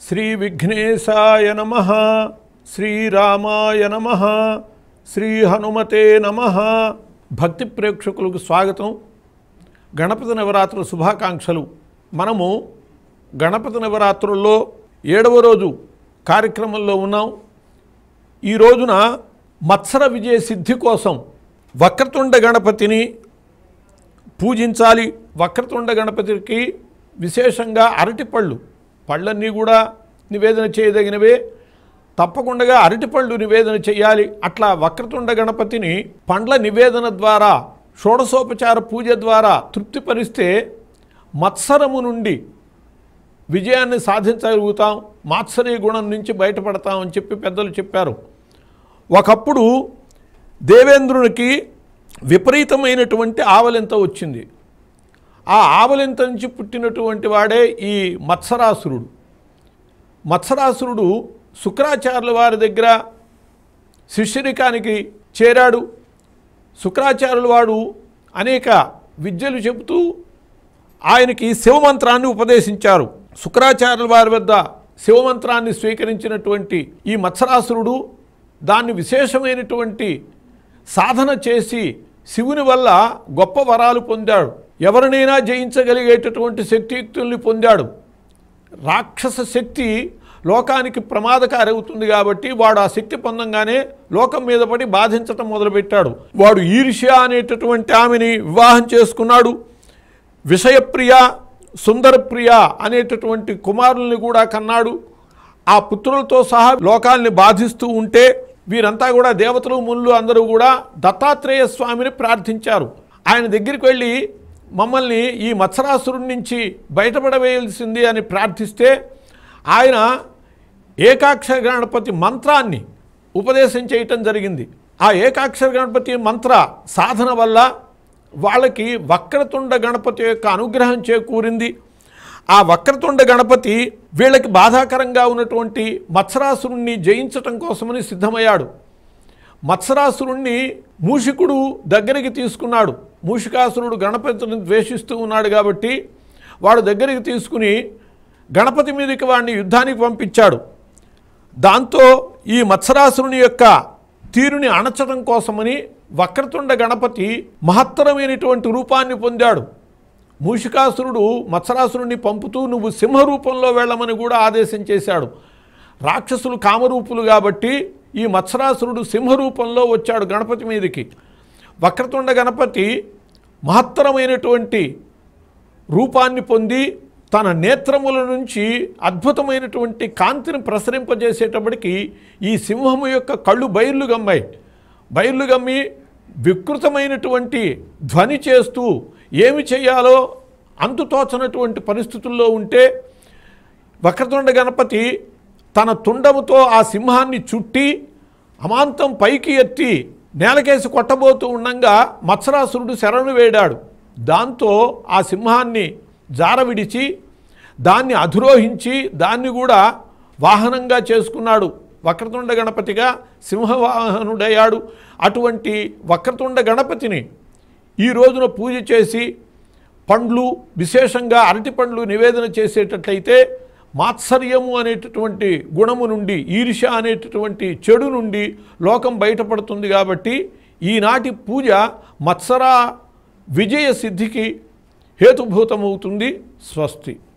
శ్రీ విఘ్నేశాయ నమ శ్రీరామాయ నమ శ్రీ హనుమతే నమ భక్తి ప్రేక్షకులకు స్వాగతం గణపతి నవరాత్రుల శుభాకాంక్షలు మనము గణపతి నవరాత్రుల్లో ఏడవ రోజు కార్యక్రమంలో ఉన్నాం ఈ రోజున మత్సర విజయ సిద్ధి కోసం వక్రతుండ గణపతిని పూజించాలి వక్రతుండ గణపతికి విశేషంగా అరటిపళ్ళు పళ్ళన్నీ కూడా నివేదన చేయదగినవే తప్పకుండా అరటిపళ్ళు నివేదన చేయాలి అట్లా వక్రతుండ గణపతిని పండ్ల నివేదన ద్వారా షోడశోపచార పూజ ద్వారా తృప్తిపరిస్తే మత్సరము నుండి విజయాన్ని సాధించగలుగుతాం మాత్సర్య గుణం నుంచి బయటపడతాం అని చెప్పి పెద్దలు చెప్పారు ఒకప్పుడు దేవేంద్రునికి విపరీతమైనటువంటి ఆవలింత వచ్చింది ఆ ఆవలింత నుంచి పుట్టినటువంటి వాడే ఈ మత్సరాసురుడు మత్సరాసురుడు శుక్రాచార్యుల వారి దగ్గర శిష్యరికానికి చేరాడు శుక్రాచార్యుల వాడు అనేక విద్యలు చెబుతూ ఆయనకి శివమంత్రాన్ని ఉపదేశించారు శుక్రాచార్యుల వారి వద్ద శివమంత్రాన్ని స్వీకరించినటువంటి ఈ మత్సరాసురుడు దాన్ని విశేషమైనటువంటి సాధన చేసి శివుని వల్ల గొప్ప వరాలు పొందాడు ఎవరినైనా జయించగలిగేటటువంటి శక్తియుక్తుల్ని పొందాడు రాక్షస శక్తి లోకానికి ప్రమాదకారి అవుతుంది కాబట్టి వాడు ఆ శక్తి పొందంగానే లోకం మీద పడి బాధించటం మొదలుపెట్టాడు వాడు ఈర్ష్య అనేటటువంటి ఆమెని వివాహం చేసుకున్నాడు విషయప్రియ సుందరప్రియ అనేటటువంటి కుమారుల్ని కూడా కన్నాడు ఆ పుత్రులతో సహా లోకాల్ని బాధిస్తూ ఉంటే వీరంతా కూడా దేవతలు ముళ్ళు అందరూ కూడా దత్తాత్రేయ స్వామిని ప్రార్థించారు ఆయన దగ్గరికి వెళ్ళి మమ్మల్ని ఈ మత్సరాసురుడి నుంచి బయటపడవేయాల్సింది అని ప్రార్థిస్తే ఆయన ఏకాక్షర గణపతి మంత్రాన్ని ఉపదేశం చేయటం జరిగింది ఆ ఏకాక్షర గణపతి మంత్ర సాధన వల్ల వాళ్ళకి వక్రతుండ గణపతి యొక్క అనుగ్రహం చేకూరింది ఆ వక్రతుండ గణపతి వీళ్ళకి బాధాకరంగా ఉన్నటువంటి మత్సరాసురుణ్ణి జయించటం కోసమని సిద్ధమయ్యాడు మత్సరాసురుణ్ణి మూషికుడు దగ్గరికి తీసుకున్నాడు మూషికాసురుడు గణపతిని ద్వేషిస్తూ ఉన్నాడు కాబట్టి వాడు దగ్గరికి తీసుకుని గణపతి మీదకి వాడిని యుద్ధానికి పంపించాడు దాంతో ఈ మత్సరాసురుని యొక్క తీరుని అణచడం కోసమని వక్రతుండ గణపతి మహత్తరమైనటువంటి రూపాన్ని పొందాడు మూషికాసురుడు మత్సరాసురుడిని పంపుతూ నువ్వు సింహ రూపంలో వెళ్ళమని కూడా ఆదేశం చేశాడు రాక్షసులు కామరూపులు కాబట్టి ఈ మత్సరాసురుడు సింహ రూపంలో వచ్చాడు గణపతి మీదకి వక్రతుండ గణపతి మహత్తరమైనటువంటి రూపాన్ని పొంది తన నేత్రముల నుంచి అద్భుతమైనటువంటి కాంతిని ప్రసరింపజేసేటప్పటికి ఈ సింహము యొక్క కళ్ళు బయళ్ళు గమ్మాయి బయళ్ళు గమ్మి వికృతమైనటువంటి ధ్వని చేస్తూ ఏమి చేయాలో అంతుతోచనటువంటి పరిస్థితుల్లో ఉంటే వక్రతుండ గణపతి తన తుండముతో ఆ సింహాన్ని చుట్టి అమాంతం పైకి ఎత్తి నేలకేసి కొట్టబోతూ ఉండంగా మత్సరాసురుడు శరణు వేడాడు దాంతో ఆ సింహాన్ని జార విడిచి దాన్ని అధిరోహించి దాన్ని కూడా వాహనంగా చేసుకున్నాడు వక్రతుండ గణపతిగా సింహవాహనుడయ్యాడు అటువంటి వక్రతుండ గణపతిని ఈ రోజున పూజ చేసి పండ్లు విశేషంగా అరటి పండ్లు నివేదన చేసేటట్లయితే మాత్సర్యము అనేటటువంటి గుణము నుండి ఈర్ష అనేటటువంటి చెడు నుండి లోకం బయటపడుతుంది కాబట్టి ఈనాటి పూజ మత్సర విజయ సిద్ధికి హేతుభూతమవుతుంది స్వస్తి